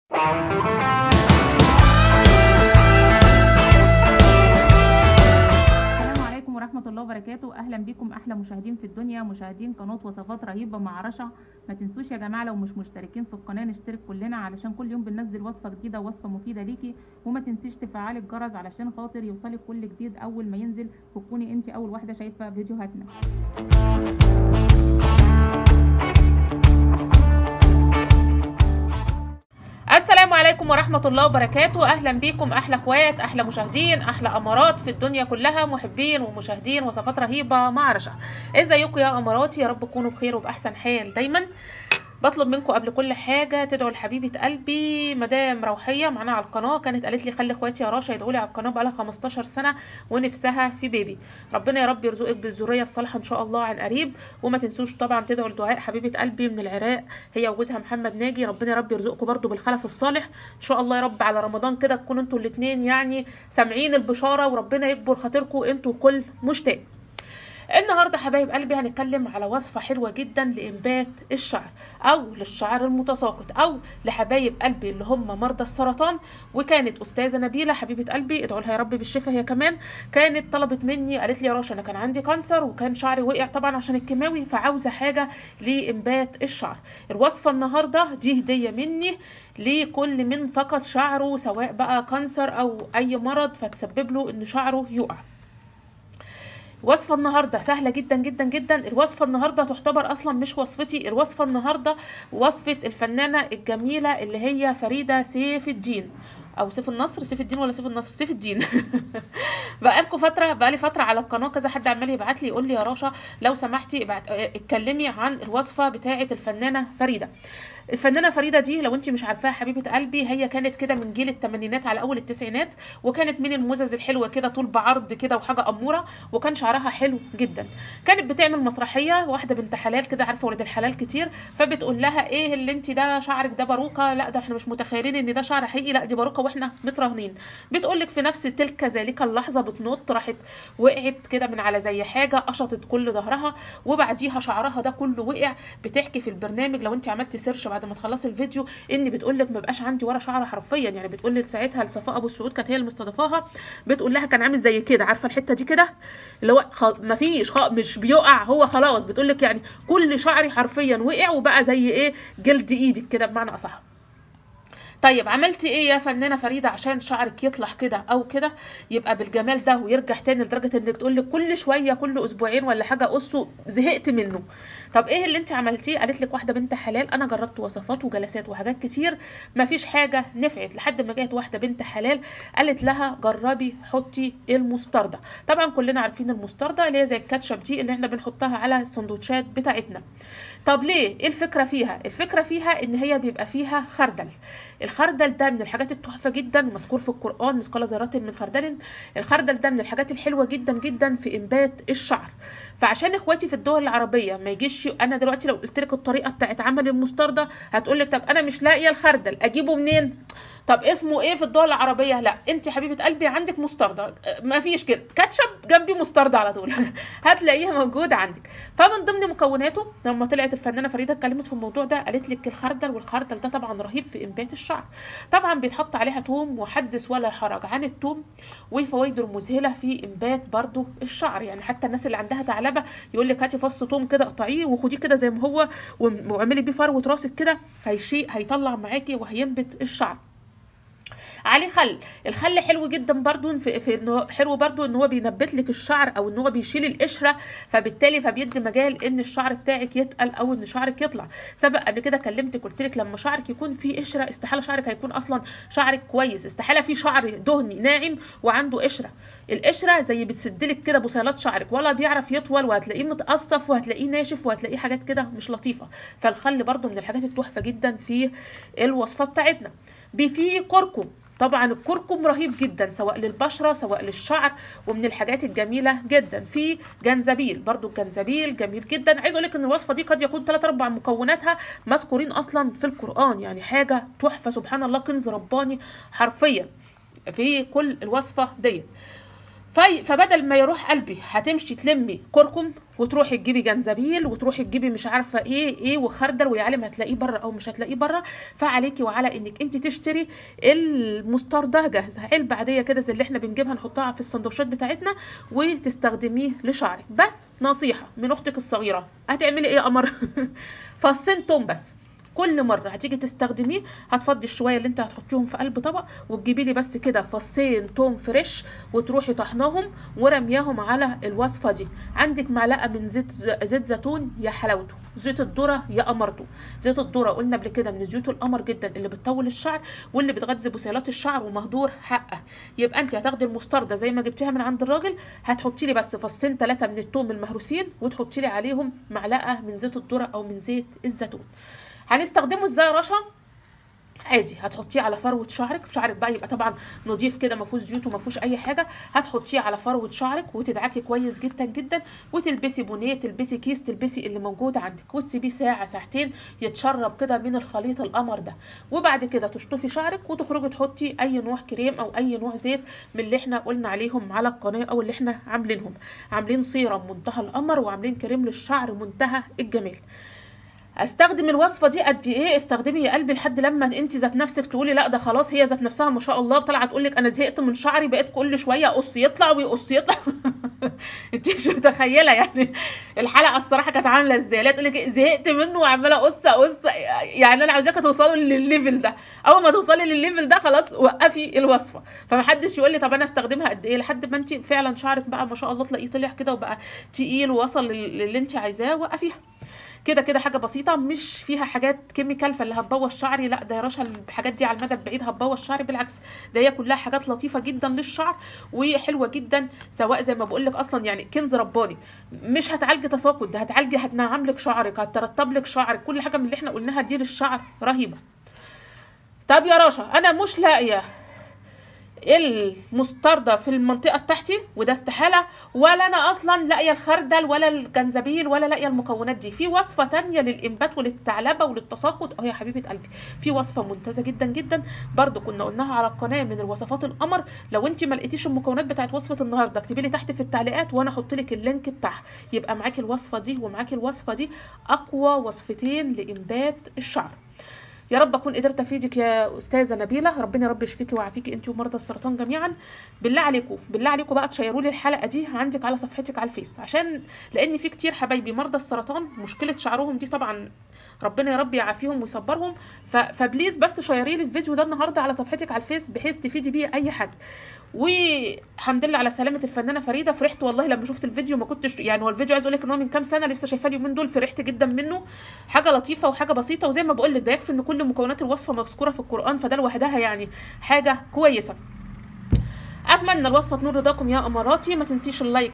السلام عليكم ورحمة الله وبركاته أهلا بكم أحلى مشاهدين في الدنيا مشاهدين قناة وصفات رهيبة مع رشا ما تنسوش يا جماعة لو مش مشتركين في القناة نشترك كلنا علشان كل يوم بننزل وصفة جديدة ووصفة مفيدة ليكي وما تنسيش تفعلي الجرس علشان خاطر يوصلك كل جديد أول ما ينزل وتكوني انت أول واحدة شايفة فيديوهاتنا السلام عليكم ورحمة الله وبركاته أهلا بيكم أحلى أخوات أحلى مشاهدين أحلى أمارات في الدنيا كلها محبين ومشاهدين وصفات رهيبة مع رشا ازيكم يا أماراتي يا رب تكونوا بخير وبأحسن حال دايما بطلب منكم قبل كل حاجة تدعوا لحبيبة قلبي مدام روحية معانا على القناة كانت قالت لي خلي اخواتي يا راشا يدعوا لي على القناة بقالها 15 سنة ونفسها في بيبي ربنا يا رب يرزقك بالذرية الصالحة ان شاء الله عن قريب وما تنسوش طبعا تدعوا لدعاء حبيبة قلبي من العراق هي وجوزها محمد ناجي ربنا يا رب يرزقكم برضو بالخلف الصالح ان شاء الله يا رب على رمضان كده تكونوا انتوا الاتنين يعني سامعين البشارة وربنا يكبر خاطركم انتوا كل مشتاق النهارده حبايب قلبي هنتكلم على وصفه حلوه جدا لانبات الشعر او للشعر المتساقط او لحبايب قلبي اللي هم مرضى السرطان وكانت استاذه نبيله حبيبه قلبي ادعوا لها يا رب بالشفاء هي كمان كانت طلبت مني قالت لي يا راشا انا كان عندي كانسر وكان شعري وقع طبعا عشان الكيماوي فعاوزه حاجه لانبات الشعر الوصفه النهارده دي هديه مني لكل من فقد شعره سواء بقى كانسر او اي مرض فتسبب له ان شعره يقع وصفة النهاردة سهلة جدا جدا جدا الوصفة النهاردة تعتبر أصلا مش وصفتي الوصفة النهاردة وصفة الفنانة الجميلة اللي هي فريدة سيف الدين او سيف النصر سيف الدين ولا سيف النصر سيف الدين بقالكم فتره بقالي فتره على القناه كذا حد عمال يبعت لي يقول لي يا رشا لو سمحتي ابعت اتكلمي عن الوصفه بتاعه الفنانه فريده الفنانه فريده دي لو انت مش عارفاها حبيبه قلبي هي كانت كده من جيل الثمانينات على اول التسعينات وكانت من المزز الحلوه كده طول بعرض كده وحاجه اموره وكان شعرها حلو جدا كانت بتعمل مسرحيه واحده بنت حلال كده عارفه ولاد الحلال كتير فبتقول لها ايه اللي انت ده شعرك ده باروكه لا ده احنا مش متخيلين ان ده شعر حقيقي لا دي باروكه واحنا متراهنين بتقول لك في نفس تلك ذلك اللحظه بتنط راحت وقعت كده من على زي حاجه قشطت كل ظهرها وبعديها شعرها ده كله وقع بتحكي في البرنامج لو انت عملتي سيرش بعد ما تخلصي الفيديو ان بتقول لك ما بقاش عندي ورا شعر حرفيا يعني بتقول لك ساعتها لصفاء ابو السعود كانت هي اللي مستضيفاها بتقول لها كان عامل زي كده عارفه الحته دي كده اللي هو خ... ما فيش خ... مش بيقع هو خلاص بتقول لك يعني كل شعري حرفيا وقع وبقى زي ايه جلد ايدك كده بمعنى اصح طيب عملتي ايه يا فنانه فريده عشان شعرك يطلع كده او كده يبقى بالجمال ده ويرجع تاني لدرجه انك تقول لك كل شويه كل اسبوعين ولا حاجه قصه زهقت منه طب ايه اللي انت عملتيه قالت لك واحده بنت حلال انا جربت وصفات وجلسات وحاجات كتير مفيش حاجه نفعت لحد ما جت واحده بنت حلال قالت لها جربي حطي المستردة طبعا كلنا عارفين المستردة اللي هي زي الكاتشب دي اللي احنا بنحطها على السندوتشات بتاعتنا طب ليه ايه الفكره فيها الفكره فيها ان هي بيبقى فيها خردل الخردل ده من الحاجات التحفه جدا مذكور في القران مثقال ذره من خردل الخردل ده من الحاجات الحلوه جدا جدا في انبات الشعر فعشان اخواتي في الدول العربيه ما يجيش انا دلوقتي لو قلت لك الطريقه بتاعت عمل المستردة هتقول لك طب انا مش لاقيه الخردل اجيبه منين طب اسمه ايه في الدول العربيه لا انت حبيبه قلبي عندك مستردة ما فيش كده كاتشب جنبي مستردة على طول هتلاقيها موجوده عندك فمن ضمن مكوناته لما طلعت الفنانه فريده اتكلمت في الموضوع ده قالت لك الخردل والخردل ده طبعا رهيب في انبات الشعر طبعا بيتحط عليها توم وحدث ولا حرج عن التوم وفوائده المذهله في انبات برضو الشعر يعني حتى الناس اللي عندها ثعلبه يقول لك هاتي فص توم كده اقطعيه وخديه كده زي ما هو واعملي بيه فروه راسك كده هيشيء هيطلع معاكي وهينبت الشعر عليه خل الخل حلو جدا برضو في, في انه حلو برضو ان هو بينبت لك الشعر او ان هو بيشيل القشره فبالتالي فبيدي مجال ان الشعر بتاعك يتقل او ان شعرك يطلع سبق قبل كده كلمتك قلت لك لما شعرك يكون فيه قشره استحاله شعرك هيكون اصلا شعرك كويس استحاله فيه شعر دهني ناعم وعنده قشره القشره زي بتسدلك كده بصيلات شعرك ولا بيعرف يطول وهتلاقيه متقصف وهتلاقيه ناشف وهتلاقيه حاجات كده مش لطيفه فالخل برضو من الحاجات التحفه جدا في الوصفه بتاعتنا فيه كركم طبعا الكركم رهيب جدا سواء للبشره سواء للشعر ومن الحاجات الجميله جدا في جنزبيل برضو الجنزبيل جميل جدا عايز اقول لك ان الوصفه دي قد يكون 3 4 مكوناتها مذكورين اصلا في القران يعني حاجه تحفه سبحان الله كنز رباني حرفيا في كل الوصفه ديت في فبدل ما يروح قلبي هتمشي تلمي كركم وتروحي تجيبي جنزبيل وتروحي تجيبي مش عارفه ايه ايه وخردل ويا عالم هتلاقيه بره او مش هتلاقيه بره فعليكي وعلى انك انت تشتري المستار ده جاهز علبه عاديه كده زي اللي احنا بنجيبها نحطها في السندوتشات بتاعتنا وتستخدميه لشعرك بس نصيحه من اختك الصغيره هتعملي ايه يا قمر فصين توم بس كل مره هتيجي تستخدميه هتفضي الشويه اللي انت هتحطيهم في قلب طبق وتجيبي لي بس كده فصين توم فريش وتروحي طحناهم ورمياهم على الوصفه دي عندك معلقه من زيت زيت زيتون يا حلاوته زيت الذره يا قمرته زيت الذره قلنا قبل كده من زيوت القمر جدا اللي بتطول الشعر واللي بتغذي بصيلات الشعر ومهدور حقه يبقى انت هتاخدي المستردة زي ما جبتيها من عند الراجل هتحطي لي بس فصين ثلاثه من التوم المهروسين وتحطي لي عليهم معلقه من زيت الذره او من زيت الزيتون هنستخدمه ازاي يا رشا عادي هتحطيه على فروه شعرك شعرك بقى يبقى طبعا نظيف كده ما فيهوش زيوت وما فيهوش اي حاجه هتحطيه على فروه شعرك وتدعكي كويس جدا جدا وتلبسي بونيه تلبسي كيس تلبسي اللي موجود عندك وتسيبيه ساعه ساعتين يتشرب كده من الخليط القمر ده وبعد كده تشطفي شعرك وتخرجي تحطي اي نوع كريم او اي نوع زيت من اللي احنا قلنا عليهم على القناه او اللي احنا عاملينهم عاملين سيرم منتهى القمر وعاملين كريم للشعر منتهى الجمال استخدم الوصفه دي قد ايه استخدمي يا قلبي لحد لما انت ذات نفسك تقولي لا ده خلاص هي ذات نفسها ما شاء الله طالعه تقول لك انا زهقت من شعري بقيت كل شويه اقص يطلع ويقص يطلع انت مش متخيله يعني الحلقه الصراحه كانت عامله ازاي لا تقول لك زهقت منه وعماله اقص اقص يعني انا عاوزاكي توصلوا للليفل ده اول ما توصلي للليفل ده خلاص وقفي الوصفه فمحدش يقول لي طب انا استخدمها قد ايه لحد ما انت فعلا شعرك بقى ما شاء الله تلاقيه طلع كده وبقى تقيل ووصل للي انت عايزاه وقفيها كده كده حاجه بسيطه مش فيها حاجات كيميكال فاللي هتبوظ شعري لا ده يا رشا الحاجات دي على المدى البعيد هتبوظ شعري بالعكس ده هي كلها حاجات لطيفه جدا للشعر وحلوه جدا سواء زي ما بقول لك اصلا يعني كنز رباني مش هتعالجي تساقط ده هتعالجي هتنعم لك شعرك هترطب لك شعرك كل حاجه من اللي احنا قلناها دي للشعر رهيبه طب يا رشا انا مش لاقيه المستردة في المنطقة بتاعتي وده استحالة ولا أنا أصلا لاقية الخردل ولا الجنزبيل ولا لاقية المكونات دي في وصفة تانية للإنبات وللثعلبة وللتساقط أهي يا حبيبة قلبي في وصفة ممتازة جدا جدا برضو كنا قلناها على القناة من الوصفات القمر لو أنت ما لقيتيش المكونات بتاعت وصفة النهاردة اكتبي لي تحت في التعليقات وأنا أحط لك اللينك بتاعها يبقى معاكي الوصفة دي ومعاكي الوصفة دي أقوى وصفتين لإنبات الشعر يا رب اكون قدرت افيدك يا استاذه نبيله ربنا يا رب يشفيكي ويعافيكي انت ومرضى السرطان جميعا بالله عليكم بالله عليكم بقى تشيروا لي الحلقه دي عندك على صفحتك على الفيس عشان لان في كتير حبايبي مرضى السرطان مشكله شعرهم دي طبعا ربنا يا رب يعافيهم ويصبرهم فبليز بس شيري لي الفيديو ده النهارده على صفحتك على الفيس بحيث تفيدي بيه اي حد والحمد لله على سلامه الفنانه فريده فرحت والله لما شفت الفيديو ما كنتش يعني هو الفيديو عايز اقول لك ان هو من كام سنه لسه شايفاه اليومين دول فرحت جدا منه حاجه لطيفه وحاجه بسيطه وزي ما بقول لك ده يكفي ان كل مكونات الوصفه مذكوره في القران فده لوحدها يعني حاجه كويسه اتمنى الوصفه تنور رضاكم يا اماراتي ما تنسيش اللايك